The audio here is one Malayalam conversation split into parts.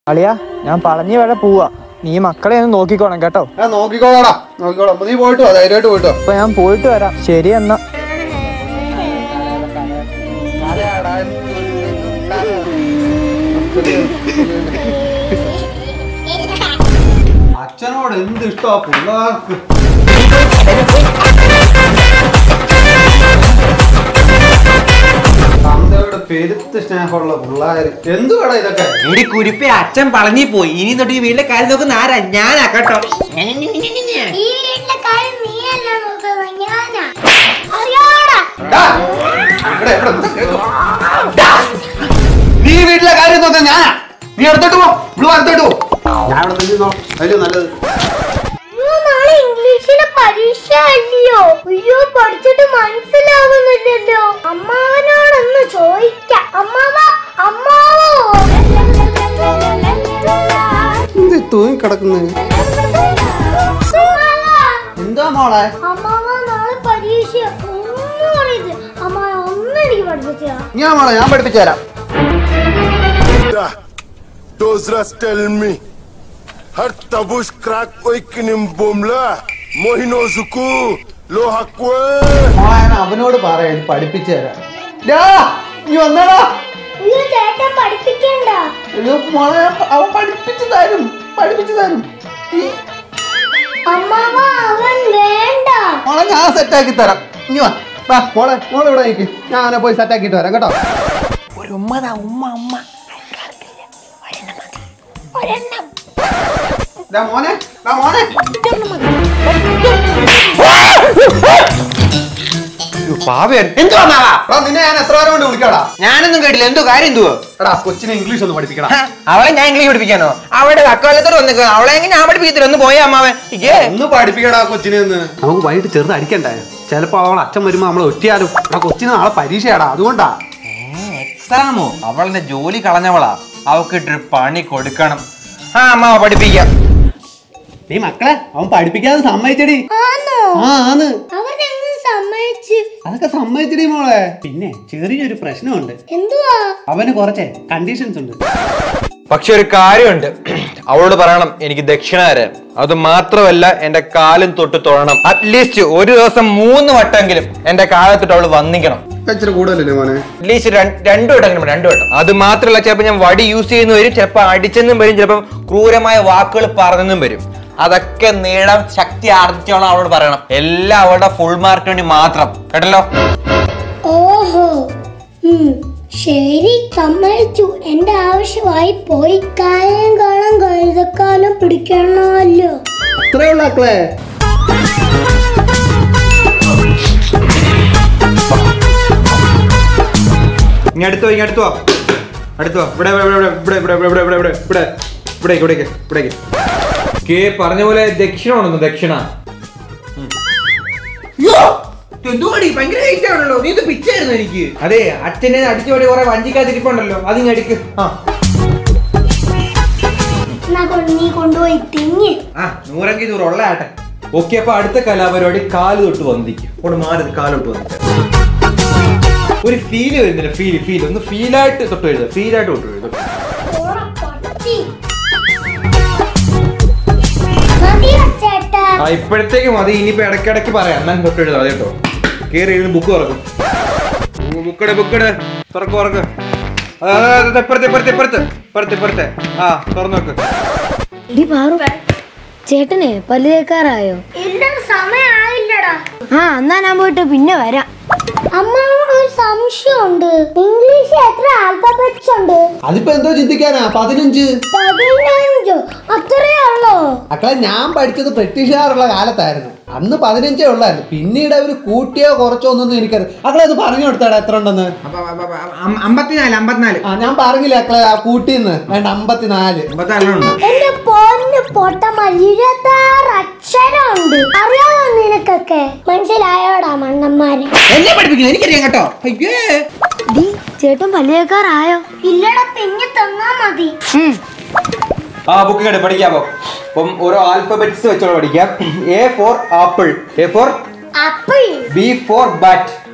അളിയാ ഞാൻ പളഞ്ഞി വരെ പോവാ നീ മക്കളെ ഒന്ന് നോക്കിക്കോണം കേട്ടോ ആ നോക്കിക്കോളാടാ നോക്കിക്കോളാം അപ്പൊ നീ പോയിട്ട് വാ ധൈര്യമായിട്ട് പോയിട്ട് വാ അപ്പൊ ഞാൻ പോയിട്ട് വരാം ശരി എന്നാ അച്ഛനോട് എന്ത് ഇഷ്ടമാ പിള്ളേർക്ക് തന്തയുടെ പെരുത്ത് സ്നേഹമുള്ള പിള്ളേര് എന്തുവാടാ ഇതൊക്കെ എടി കുരിപ്പെ അച്ഛൻ പളഞ്ഞി പോയി ഇനി തൊട്ട് ഈ വീട്ടിലെ കാര്യം നോക്കുന്ന ആരാ ഞാനാ കേട്ടോ ഈ വീട്ടിലെ കാര്യം നീയല്ല നോക്കുന്നത് ഞാനാ അറിയാടാ ഡാ, ഇവിടെ, ഇവിടെ, ഇവിടെ കേൾക്കൂ. ഡാ, നീ വീട്ടിലെ കാര്യം നോക്കാൻ ഞാനാ നീ അടുത്തോട്ട് പോ ഇവിടെ അടുത്തോട്ട് പോ ഞാൻ ഇവിടെ തന്നെ ഇരുന്നോളാം. അതിലും നല്ലത് അയ്യോ നാളെ ഇംഗ്ലീഷിലെ പരീക്ഷ അല്ലയോ അയ്യോ പഠിച്ചിട്ട് മനസ്സിലാവുന്നില്ലല്ലോ അമ്മാവനോടൊന്ന് ചോദിക്കാം അമ്മാവ അമ്മാവോ എന്ത് തൂങ്ങി കിടക്കുന്നത് എന്താ മോളെ അമ്മാവ നാളെ പരീക്ഷ ഒന്നും അറിയത് അമ്മാവ ഒന്നെനിക്ക് പഠിപ്പിച്ചാ ഞാൻ മോളെ ഞാൻ പഠിപ്പിച്ചു തരാം Those rats tell me. Har tabush crack oikinim bomla. Mohino zuku. Lo hakwe. മോളെ ഞാൻ അവനോട് പറയാം ഇത് പഠിപ്പിച്ചു തരാം ഡാ, നീ വന്നടാ അയ്യോ ചേട്ടൻ പഠിപ്പിക്കണ്ട അയ്യോ മോളെ അവൻ പഠിപ്പിച്ചു തരും പഠിപ്പിച്ചു തരും ഈ അമ്മാവ അവൻ വേണ്ട മോളെ ഞാൻ സെറ്റാക്കി തരാം ഇനി വാ വാ മോളെ മോളെ ഇവിടെ നിൽക്ക് ഞാൻ അവനെ പോയി സെറ്റാക്കിയിട്ട് വരാം കേട്ടോ ദാ മോനെ ദാ മോനെ എന്തുവാ മാവാ എടാ നിന്നെ ഞാൻ എത്ര നേരം കൊണ്ട് വിളിക്കാടാ ഞാനൊന്നും കേട്ടില്ല എന്തോ കാര്യം എന്തുവാ എടാ കൊച്ചിനെ ഇംഗ്ലീഷ് ഒന്ന് പഠിപ്പിക്കടാ ഹ, അവളെ ഞാൻ ഇംഗ്ലീഷ് പഠിപ്പിക്കാനോ അവിടെ അക്കാലത്തോട് വന്നിക്കോ അവളെ എങ്ങനെ ഞാൻ പഠിപ്പിക്കത്തില്ല ഒന്ന് പോയാ അമ്മാവൻ ഇയ്യേ ഒന്ന് പഠിപ്പിക്കടാ കൊച്ചിനെ ഒന്ന് നമുക്ക് വൈകിട്ട് ചെറുത് അടിക്കണ്ടേ ചിലപ്പോ അവൾ അച്ഛൻ വരുമ്പോ നമ്മളെ ഒറ്റിയാലും ആ കൊച്ചിന് നാളെ പരീക്ഷയാടാ അതുകൊണ്ടാ എക്സാമോ അവളെന്റെ ജോലി കളഞ്ഞവളാ അവക്ക് ഇട്ടൊരു പണി കൊടുക്കണം ആ അമ്മാവ പഠിപ്പിക്കാം നീ മക്കളെ അവൻ പഠിപ്പിക്കാതെ സമ്മതിച്ചടി ആന്നോ ആ ആന്ന് അവനെങ്ങനെ സമ്മതിച്ച് അതൊക്കെ സമ്മതിച്ചടി മോളെ പിന്നെ ചെറിയൊരു പ്രശ്നമുണ്ട് എന്തുവാ അവന് കുറച്ച് കണ്ടീഷൻസ് ഉണ്ട് പക്ഷെ ഒരു കാര്യമുണ്ട് അവളോട് പറയണം എനിക്ക് ദക്ഷിണ തരാൻ അത് മാത്രമല്ല എന്റെ കാലും തൊട്ട് തൊഴണം അറ്റ്ലീസ്റ്റ് ഒരു ദിവസം മൂന്ന് വട്ടമെങ്കിലും എന്റെ കാലത്തൊട്ട് അവള് വന്നിക്കണം ഇച്ചിരി കൂടുതലല്ലേ മോനെ അറ്റ്ലീസ്റ്റ് രണ്ടു വട്ടം രണ്ടു വട്ടം അത് മാത്രമല്ല ചിലപ്പോൾ ഞാൻ വടി യൂസ് ചെയ്യുന്ന വരും ചിലപ്പോൾ അടിച്ചെന്നും വരും ചിലപ്പോൾ ക്രൂരമായ വാക്കുകൾ പറഞ്ഞെന്നും വരും അതൊക്കെ നീളം ശക്തി ആർജിച്ചോളം അവളോട് പറയണം എല്ലാം അവളുടെ ഫുൾ മാർക്കിന് വേണ്ടി മാത്രം കേട്ടല്ലോ ഓഹോ ഉം, ശരി സമ്മതിച്ചു എന്റെ ആവശ്യമായി പോയി കായം കാണാൻ കഴുതക്കാലം പിടിക്കണമല്ലോ ഇത്രയുള്ള മക്കളെ ഇനി അടുത്തോ ഇനി അടുത്തോ അടുത്തോ ഇവിടെ ഇവിടെ ഇവിടെ ഇവിടെ ഇവിടെ ഇവിടെ ഇവിടെ ഇവിടെ ഇവിടെ ഇവിടെ ഇവിടേക്ക് ഇവിടേക്ക് കേ പറഞ്ഞ പോലെ ദക്ഷിണ ഉണ്ടെന്ന് ദക്ഷിണ എന്തുവാടി ഭയങ്കര ഹൈറ്റ് ആണല്ലോ നീ ഇത് പിച്ചായിരുന്നു എനിക്ക് അതെ അച്ഛനെ അടിച്ചുപടി കുറെ വഞ്ചിക്കാതിരിപ്പുണ്ടല്ലോ അതിങ്ങ് അടിക്ക് ആ എന്നാ കൊണ്ട് നീ കൊണ്ടുപോയി തിങ്ങി ആ നൂറെങ്കിൽ നൂറ് ഉള്ള ആട്ടെ ഓക്കെ അപ്പൊ അടുത്ത കലാപരിപാടി കാല് തൊട്ട് വന്ദിക്കും കൊണ്ട് മാറി കാല് തൊട്ട് വന്നിട്ട് ഒരു ഫീല് വരുന്നില്ല ഫീല് ഫീൽ ഒന്ന് ഫീലായിട്ട് തൊട്ട് എഴുതുക ഫീലായിട്ട് തൊട്ട് എഴുതുക ഓടാ, പട്ടി. മതിയോ ചേട്ടാ ആ ഇപ്പോഴത്തേക്ക് മതി ഇനിയിപ്പോ ഇടയ്ക്കിടയ്ക്ക് പറയാം എന്നാൽ തൊട്ട് എഴുതാം കേട്ടോ കേറി എഴുതി ബുക്ക് തുറക്കും ബുക്കടെ ബുക്കടെ തുറക്ക് തുറക്ക് അതെ, അതെ, അതെ, ഇപ്പുറത്തെ ഇപ്പുറത്തെ ഇപ്പുറത്തെ ഇപ്പുറത്തെ ഇപ്പുറത്തെ ആ തുറന്നു നോക്ക് എടി പാറു ചേട്ടനെ പല്ല് തേക്കാറായോ ഇല്ല സമയമായില്ലടാ ആ എന്നാ ഞാൻ പോയിട്ട് പിന്നെ വരാം അമ്മാവോട് ഒരു സംശയമുണ്ട് ഇംഗ്ലീഷ് എത്ര ആൽഫബറ്റ്സ് ഉണ്ട് അതിപ്പോ എന്തോ ചിന്തിക്കാനാ പതിനഞ്ച് പതിനഞ്ചോ അത്രേ ഉള്ളോ മക്കളെ ഞാൻ പഠിച്ചത് ബ്രിട്ടീഷുകാരുള്ള കാലത്തായിരുന്നു അന്ന് പതിനഞ്ചേ ഉള്ളായിരുന്നു പിന്നീട് അവര് കൂട്ടിയോ കുറച്ചോ ഒന്നും എനിക്കറിയാം മക്കളെ അത് പറഞ്ഞു കൊടുത്താടാ എത്ര ഉണ്ടെന്ന് അമ്പത്തിനാല് അമ്പത്തിനാല് ആ ഞാൻ പറഞ്ഞില്ല മക്കളെ ആ കൂട്ടിന്ന് വേണ്ട അമ്പത്തിനാല് അമ്പത്തിനാലുണ്ട് എന്റെ പൊന്ന് പൊട്ടന്മാർ ഇരുപത്താറ് അക്ഷരമുണ്ട് അറിയാമോ നിനക്കൊക്കെ മനസ്സിലായോടാ മണ്ണന്മാര് എന്നെ പഠിപ്പിക്കുന്നു എനിക്കറിയാം കേട്ടോ അയ്യേ ഡി ചേട്ടൻ പല്ല് തേക്കാറായോ ഇല്ലടാ പിന്നെ തന്നാ മതി ഉം. ആ ബുക്ക് കണ്ട് പഠിക്കാമോ അപ്പം ഓരോ ആൽഫബറ്റ്സ് വെച്ചോളൂ പഠിക്കാം A for apple A for apple B for bat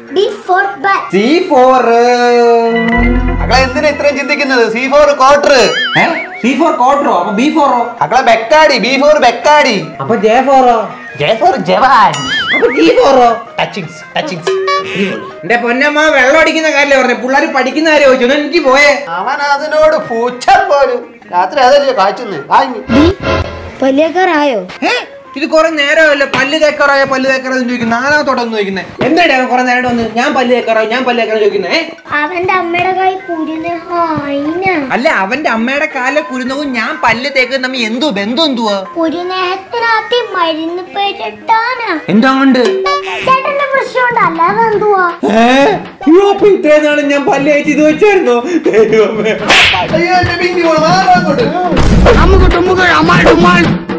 B for bat C for മക്കളെ എന്തിനാ ഇത്രയും ചിന്തിക്കുന്നത് C for quarter C for കോട്ടറോ അപ്പൊ ബി ഫോറോ മക്കളെ ബെക്കാടി ബി ഫോർ ബെക്കാടി അപ്പൊ ജെ ഫോറോ ജെ ഫോർ ജവാൻ അപ്പൊ ജി ഫോറോ ടച്ചിങ്സ് ടച്ചിങ്സ് എന്റെ പൊന്നമ്മ വെള്ളം അടിക്കുന്ന കാര്യമല്ലേ പറഞ്ഞേ പിള്ളേർ പഠിക്കുന്ന കാര്യം ചോദിച്ചു ഒന്ന് എനിക്ക് പോയേ അവൻ അതിനോട് പൂച്ച പോലും രാത്രി അതല്ലേ കാച്ചുന്നത് വാങ്ങി ഡി പല്ലിയേക്കാറായോ ഏ? ഇത് കുറെ നേരമല്ല പല്ല് തേക്കാറായ പല്ല് തേക്കാറോ ചോദിക്കുന്നത് നാലാമത്തോട്ടൊന്ന് ചോദിക്കുന്നത് എന്താടി അവൻ കുറെ നേരം വന്ന് ഞാൻ പല്ല് തേക്കാറോ ഞാൻ പല്ല് തേക്കാറോ ചോദിക്കുന്നത് ഏ അവന്റെ അമ്മയുടെ കൈ കുരുന്ന് ഹായിന അല്ല അവന്റെ അമ്മയുടെ കാല കുരുന്നവും ഞാൻ പല്ല് തേക്കുന്ന തമ്മിൽ എന്തോ ബന്ധം എന്തുവാ കുരുനേഹത്തിനകത്ത് മരുന്ന് പേരിട്ടാനാ എന്താ കൊണ്ട് ചേട്ടന്റെ പ്രശ്നമുണ്ട് അല്ലാതെ എന്തുവാ അപ്പൊ ഇത്രയും നാളും ഞാൻ പല്ല് തേച്ച് ഇത് വെച്ചായിരുന്നോ ദൈവമേ അയ്യോ എന്റെ പിങ്കി മോള് മാറാൻ കൊണ്ട് അമ്മുക്കുട്ടുമ്മുകൾ അമ്മാൾ